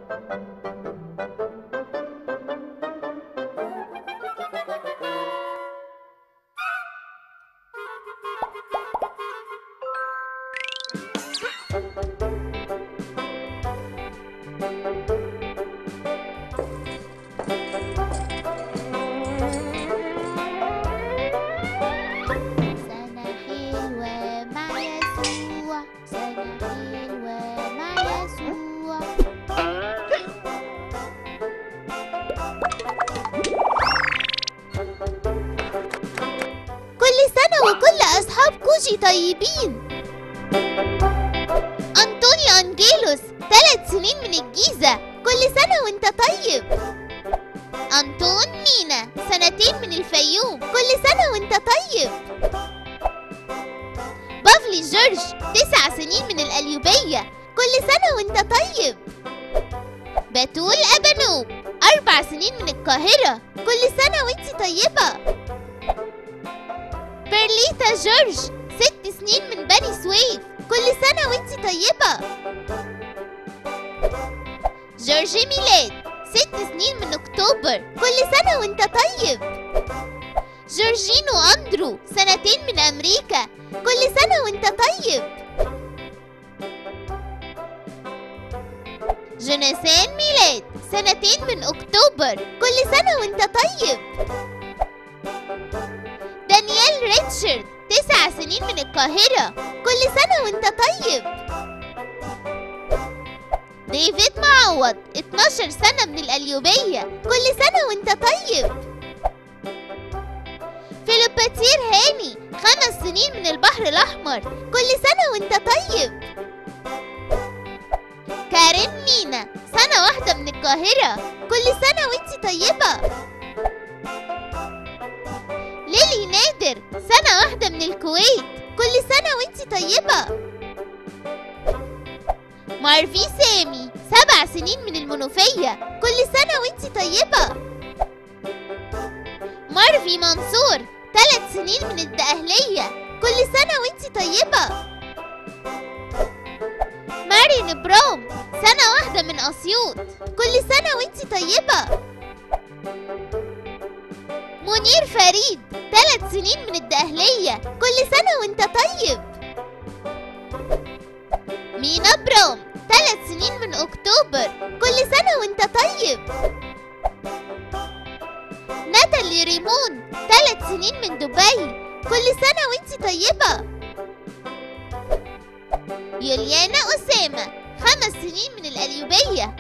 سنة حلوة مع يسوع سنة حلوة مع يسوع كل سنة وكل أصحاب كوجي طيبين أنطونيو أنجيلوس ثلاث سنين من الجيزة كل سنة وانت طيب أنطون مينا سنتين من الفيوم كل سنة وانت طيب بافلي جورج تسع سنين من القليوبية كل سنة وانت طيب بتول أبانوب أربع سنين من القاهرة كل سنة وانت طيبة برليتا جورج ست سنين من بني سويف كل سنة وانت طيبة جورج ميلاد ست سنين من أكتوبر كل سنة وانت طيب جورجينو أندرو سنتين من أمريكا كل سنة وانت طيب جوناثان ميلاد سنتين من أكتوبر كل سنة وانت طيب دانيال ريتشارد تسع سنين من القاهرة كل سنة وانت طيب ديفيد معوض 12 سنة من القليوبية كل سنة وانت طيب فيلوباتير هاني خمس سنين من البحر الأحمر كل سنة وانت طيب كارين مينا سنة واحدة من القاهرة كل سنة وانت طيبة ليلي نادر سنة واحدة من الكويت كل سنة وانت طيبة مارفي سامي سبع سنين من المنوفية كل سنة وانت طيبة مارفي منصور ثلاث سنين من الدقهلية كل سنة وانت طيبة مارين برام سنة واحدة من أسيوط كل سنة وانت طيبة منير فريد ثلاث سنين من الدقهلية كل سنة وانت طيب مينا برام ثلاث سنين من أكتوبر كل سنة وانت طيب ناتالي ريمون ثلاث سنين من دبي كل سنة وانت طيبة يوليانا أسامة خمس سنين من القليوبية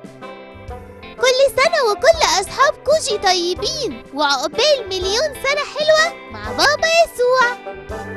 كل سنة وكل أصحاب كوجي طيبين وعقبال مليون سنة حلوة مع بابا يسوع